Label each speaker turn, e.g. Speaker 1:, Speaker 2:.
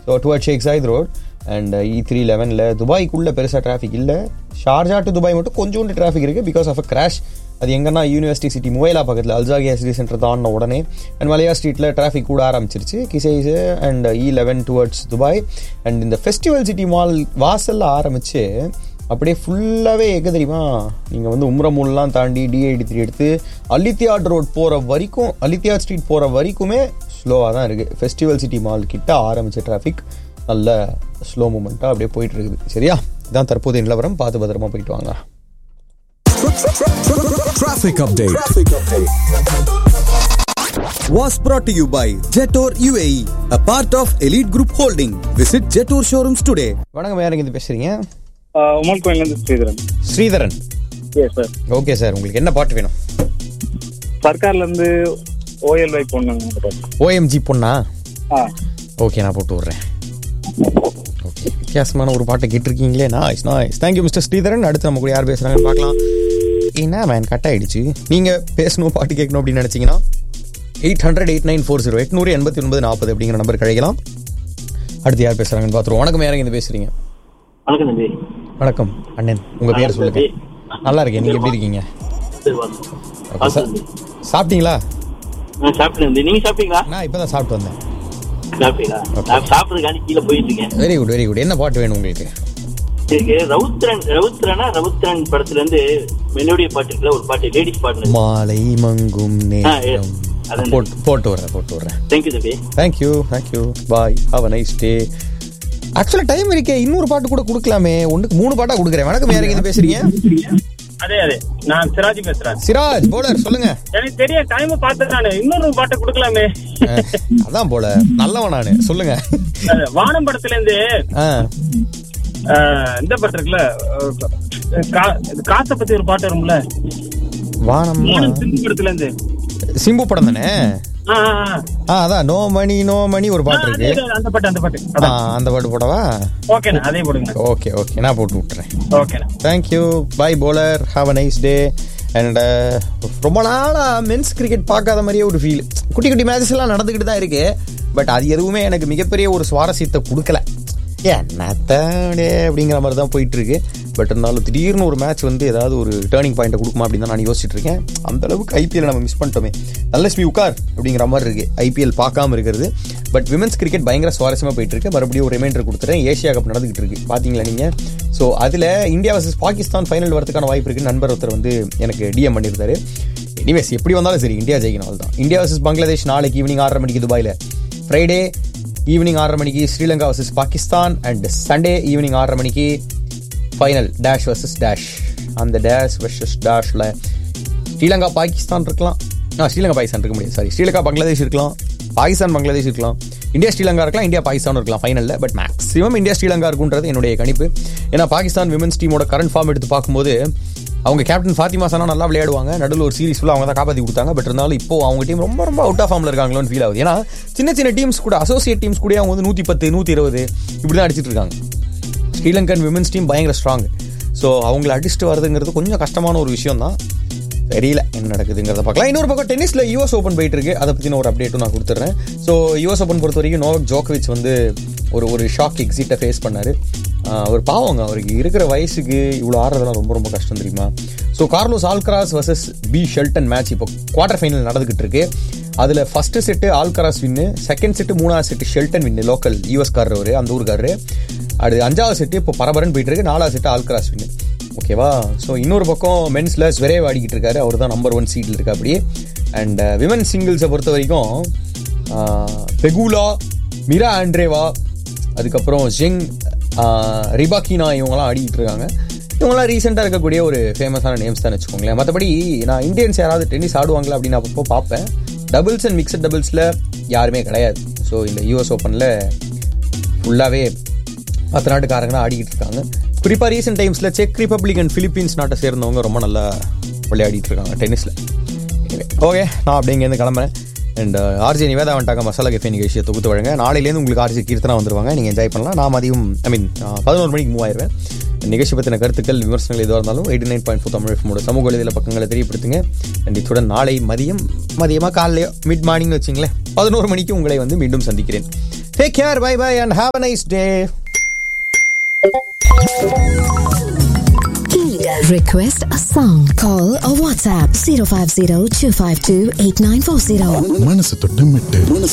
Speaker 1: So toward Sheikh Zayed road and E three லெவனில் துபாய்க்குள்ளே பெருசாக டிராஃபிக் இல்லை ஷார்ஜா டு துபாய் மட்டும் கொஞ்சோண்டு டிராஃபிக் இருக்குது பிகாஸ் ஆஃப் அ கிராஷ் அது எங்கன்னா யூனிவர்சிட்டி சிட்டி முவைலா பக்கத்தில் அல்ஜாகியா சிட்டி சென்டர் தாண்டின உடனே அண்ட் மலையா ஸ்ட்ரீட்டில் டிராஃபிக் கூட ஆரம்பிச்சிருச்சு Qusais and E eleven towards Dubai and இந்த ஃபெஸ்டிவல் சிட்டி மால் வாசலில் ஆரம்பிச்சு அப்படியே ஃபுல்லாகவே எங்கே தெரியுமா நீங்கள் வந்து உம்ரமூல்லாம் தாண்டி டிஐடி த்ரீ எடுத்து அலித்தியாட் ரோட் போகிற வரைக்கும் அலித்தியாட் ஸ்ட்ரீட் போகிற வரைக்குமே ஸ்லோவாக தான் இருக்குது ஃபெஸ்டிவல் சிட்டி மால் கிட்ட ஆரம்பிச்ச டிராஃபிக் நல்ல ஸ்லோ மூமெண்ட்டாக அப்படியே போயிட்டு இருக்குது சரியா இதான் தற்போதைய நிலவரம் பார்த்து பத்திரமா போயிட்டு வாங்க
Speaker 2: Traffic update. Was brought to you by Jetor UAE, a part of Elite Group Holding. Visit Jetor showrooms today.
Speaker 1: வணக்கம் யாருங்க இது பேசுறீங்க
Speaker 3: உமல் கோயிலேருந்து Sridharan
Speaker 1: Sridharan
Speaker 3: yes sir
Speaker 1: okay sir உங்களுக்கு என்ன பாட்டு வேணும்
Speaker 3: சர்க்கார்லேருந்து ஓஎல்ஐ பொண்ணுங்க
Speaker 1: ஓஎம்ஜி பொண்ணா
Speaker 3: ஆ
Speaker 1: ஓகே நான் போட்டு விட்றேன் ஓகே வித்தியாசமான ஒரு பாட்டை கேட்டிருக்கீங்களே nice nice thank you mister Sridharan அடுத்து நம்ம கூட யார் பேசுகிறாங்கன்னு பார்க்கலாம் என்ன மேன் கட் ஆயிடுச்சு நீங்கள் பேசணும் பாட்டு கேட்கணும் அப்படின்னு நினச்சிங்கன்னா eight hundred eight nine four zero எட்நூறு எண்பத்தி ஒன்பது நாற்பது அப்படிங்கிற நம்பர் கிடைக்கலாம் அடுத்து யார் பேசுகிறாங்கன்னு பார்த்துருவோம் வணக்கம் யாருங்க இந்த பேசுகிறீங்க
Speaker 4: வணக்கம் தம்பி
Speaker 1: வணக்கம் அண்ணன் உங்கள் பேர் சொல்லுங்க நல்லா இருக்கேன் நீங்கள் எப்படி இருக்கீங்க
Speaker 4: சரி, வாங்க.
Speaker 1: ஓகே சார் சாப்பிட்டீங்களா
Speaker 4: நான் சாப்பிட்டேன் தம்பி. நீங்க சாப்பிட்டீங்களா
Speaker 1: நான் இப்போ தான் சாப்பிட்டு வந்தேன்
Speaker 4: சாப்பிட்டீங்களா நான் சாப்பிடுறதுக்காண்டி கீழே போயிட்டு இருக்கேன்
Speaker 1: வெரி குட் வெரி குட் என்ன பாட்டு வேணும் உங்களுக்கு
Speaker 4: இதுக்கு ரவுத்ரன் ரவுத்ரனா ரவுத்ரன் படத்துல இருந்து மெலோடிய பாட்டு இருக்குல்ல ஒரு பாட்டு லேடிஸ் பாட்டு
Speaker 1: மாலை மங்கும்
Speaker 4: ஆ, yes.
Speaker 1: நேரம்
Speaker 4: அதான்.
Speaker 1: போட்டு போட்டு விட்றேன் போட்டு விட்றேன்
Speaker 4: தேங்க்யூ தம்பி
Speaker 1: thank you thank you bye have a nice day ஆக்சுவலாக டைம் இருக்கே இன்னொரு பாட்டு கூட கொடுக்கலாமே ஒன்றுக்கு மூணு பாட்டா கொடுக்குறேன் வணக்கம் யார் எங்க பேசுறீங்க
Speaker 3: அதே அதே நான் சிராஜ் பேசுறேன்
Speaker 1: சிராஜ் போலர் சொல்லுங்க
Speaker 3: எனக்கு தெரிய டைம் பார்த்து நான் இன்னொரு பாட்டை கொடுக்கலாமே
Speaker 1: அஹ், அதான் போல நல்லவன் நானு சொல்லுங்க
Speaker 3: அது வானம் படத்துல இருந்து
Speaker 1: ஆ
Speaker 3: அஹ், இந்த பாட்டு இருக்குல்ல அஹ், கா- இது காசை பத்தி ஒரு பாட்டு வரும்ல
Speaker 1: வானம்மா
Speaker 3: வானம் சிந்து படத்துல இருந்து
Speaker 1: சிம்பு படம் தானே
Speaker 3: ஆ, ஆ, ஆ.
Speaker 1: ஆ அதான் நோ மணி நோ மணி ஒரு
Speaker 3: ஆ,
Speaker 1: பாட்டு
Speaker 3: அதே,
Speaker 1: இருக்கு
Speaker 3: அதே, அந்த பாட்டு அந்த பாட்டு
Speaker 1: ஆ அந்த பாட்டு போடவா
Speaker 3: ஓகேண்ணா அதே போடுங்க
Speaker 1: ஓகே ஓகே நான் போட்டு விட்டுறேன்
Speaker 3: ஓகேண்ணா
Speaker 1: தேங்க்யூ பை போலர் have a nice day and ரொம்ப நாளாக மென்ஸ் கிரிக்கெட் பார்க்காத மாதிரியே ஒரு ஃபீல் குட்டி குட்டி மேட்சஸ் எல்லாம் நடந்துக்கிட்டு தான் இருக்கு பட் அது எதுவுமே எனக்கு மிகப்பெரிய ஒரு சுவாரஸ்யத்தை கொடுக்கல என்னத்தே அப்படிங்கிற மாதிரி தான் போயிட்டு இருக்கு பட் இருந்தாலும் திடீர்னு ஒரு மேட்ச் வந்து ஏதாவது ஒரு டேர்னிங் பாயிண்ட்டை கொடுக்குமா அப்படின்னு தான் நான் யோசிச்சுட்டு இருக்கேன் அந்த அளவுக்கு ஐபிஎல் நம்ம மிஸ் பண்ணிட்டோமே நல்ல ஸ்மி உட்கார் அப்படிங்கிற மாதிரி இருக்கு ஐபிஎல் பார்க்காம இருக்கிறது பட் விமன்ஸ் கிரிக்கெட் பயங்கர சுவாரஸ்யமாக போயிட்டு இருக்கு மறுபடியும் ஒரு ரிமைண்டர் கொடுத்துறேன் ஏஷியா கப் நடந்துகிட்டு இருக்கு பாத்தீங்களா நீங்க ஸோ அதில் இந்தியா வர்சஸ் பாகிஸ்தான் ஃபைனல் வரதுக்கான வாய்ப்பு இருக்கு நண்பர் ஒருத்தர் வந்து எனக்கு டிஎம் பண்ணியிருந்தாரு எனிவேஸ் எப்படி வந்தாலும் சரி இந்தியா ஜெயிக்கணும் தான் இந்தியா வர்சஸ் பங்களாதேஷ் நாளைக்கு ஈவினிங் ஆறரை மணிக்கு துபாயில் ஃப்ரைடே ஈவினிங் ஆறரை மணிக்கு Sri Lanka versus Pakistan and Sunday evening ஆறரை மணிக்கு ஃபைனல் டேஷ் வர்சஸ் டேஷ் அந்த டேஷ் வர்சஸ் டேஷில் ஸ்ரீலங்கா பாகிஸ்தான் இருக்கலாம் ஆ ஸ்ரீலங்கா பாகிஸ்தான் இருக்க முடியாது சாரி ஸ்ரீலங்கா பங்களாதேஷ் இருக்கலாம் பாகிஸ்தான் பங்களாதேஷ் இருக்கலாம் இந்தியா ஸ்ரீலங்கா இருக்கலாம் இந்தியா பாகிஸ்தான் இருக்கலாம் ஃபைனலில் பட் மேக்ஸிமம் இந்தியா ஸ்ரீலங்கா இருக்குன்றது என்னுடைய கணிப்பு ஏன்னா பாகிஸ்தான் விமன்ஸ் டீமோட கரண்ட் ஃபார்ம் எடுத்து பார்க்கும்போது அவங்க கேப்டன் ஃபாத்திமா சனா நல்லா விளையாடுவாங்க நடுவில் ஒரு சீரிஸ் ஃபுல்லாக அவங்க தான் காப்பாற்றி கொடுத்தாங்க பட் இருந்தாலும் இப்போ அவங்க டீம் ரொம்ப ரொம்ப அவுட் ஆஃப் ஃபார்மில் இருக்காங்களோன்னு ஃபீல் ஆகுது ஏன்னா சின்ன சின்ன டீம்ஸ் கூட அசோசியேட் டீம்ஸ் கூட அவங்க வந்து நூற்றி பத்து நூற்றி இருபது இப்படி தான் அடிச்சிட்டு இருக்காங்க ஸ்ரீலங்கன் விமன்ஸ் டீம் பயங்கர ஸ்ட்ராங் ஸோ அவங்கள அடிச்சுட்டு வரதுங்கிறது கொஞ்சம் கஷ்டமான ஒரு விஷயம் தான் தெரியல என்ன நடக்குதுங்கிறத பார்க்கலாம் இன்னொரு பக்கம் டென்னிஸ்ல யூஎஸ் ஓப்பன் போயிட்டு இருக்கு அதை பற்றின ஒரு அப்டேட்டும் நான் கொடுத்துட்றேன் ஸோ யூஎஸ் ஓப்பன் பொறுத்த வரைக்கும் நோவக் ஜோக்கோவிச் வந்து ஒரு ஒரு ஷாக் எக்ஸிட்டை ஃபேஸ் பண்ணாரு ஆஹ் அவர் பாவங்க அவருக்கு இருக்கிற வயசுக்கு இவ்வளோ ஆடுறதெல்லாம் ரொம்ப ரொம்ப கஷ்டம் தெரியுமா so Carlos Alcaraz versus B Shelton match இப்போ குவார்டர் ஃபைனல் நடந்துகிட்டு இருக்கு அதில் first set Alcaraz win second set மூணாவது செட்டு ஷெல்டன் வின்னு லோக்கல் யூஎஸ்காரர் அவர் அந்த ஊருக்காரரு அது அஞ்சாவது செட்டு இப்போ பரபரன்னு போயிட்டு இருக்கு நாலாவது செட்டு ஆல்கராஸ் வின்னு ஓகேவா ஸோ இன்னொரு பக்கம் மென்ஸில் ஸ்வெரேவ் ஆடிக்கிட்டு இருக்காரு அவர் தான் நம்பர் ஒன் சீட்டில் இருக்கா அப்படி அண்ட் விமன் சிங்கிள்ஸை பொறுத்த வரைக்கும் பெகுலா மிரா ஆண்ட்ரேவா அதுக்கப்புறம் ஜெங் ரிபாக்கினா இவங்கெல்லாம் ஆடிக்கிட்டு இருக்காங்க இவங்கெல்லாம் ரீசெண்டாக இருக்கக்கூடிய ஒரு ஃபேமஸான நேம்ஸ் தான் வச்சுக்கோங்களேன் மற்றபடி நான் இந்தியன்ஸ் யாராவது டென்னிஸ் ஆடுவாங்களா அப்படின்னு அப்பப்போ பார்ப்பேன் டபுள்ஸ் அண்ட் மிக்சட் டபுள்ஸில் யாருமே கிடையாது ஸோ இந்த யூஎஸ் ஓப்பனில் ஃபுல்லாகவே மற்ற நாட்டுக்காரங்க தான் ஆடிக்கிட்டு இருக்காங்க குறிப்பாக ரீசெண்ட் டைம்ஸில் செக் ரிப்பப்ளிக் அண்ட் பிலிப்பீன்ஸ் நாட்டை சேர்ந்தவங்க ரொம்ப நல்லா விளையாடிட்டு இருக்காங்க டென்னிஸில் ஓகே நான் அப்படியே இங்கேருந்து கிளம்புறேன் அண்ட் ஆர்ஜி நிவேதா வந்துட்டாங்க மசாலா கெஃபே நிகழ்ச்சியை தொகுத்து வழங்க நாளையிலேருந்து உங்களுக்கு ஆர்ஜி கீர்த்தனா வந்துருவாங்க நீங்கள் என்ஜாய் பண்ணலாம் நான் மதியம் ஐ மீன் பதினோரு மணிக்கு மூவ் ஆயிருவேன் நிகழ்ச்சி பற்றின கருத்துக்கள் விமர்சனங்கள் எதுவாக இருந்தாலும் eighty nine point four Tamil எஃப்எம்மோட சமூக வலைதள பக்கங்களை தெரியப்படுத்துங்க அண்ட் இத்துடன் நாளை மதியம் மதியமாக காலையோ மிட் மார்னிங்னு வச்சிங்களேன் பதினோரு மணிக்கு உங்களை வந்து மீண்டும் சந்திக்கிறேன் take care bye bye and have a nice day
Speaker 5: Request a song. Call or WhatsApp 050 252 8940.
Speaker 6: மனசு தொட்டு மெட்டு மனசு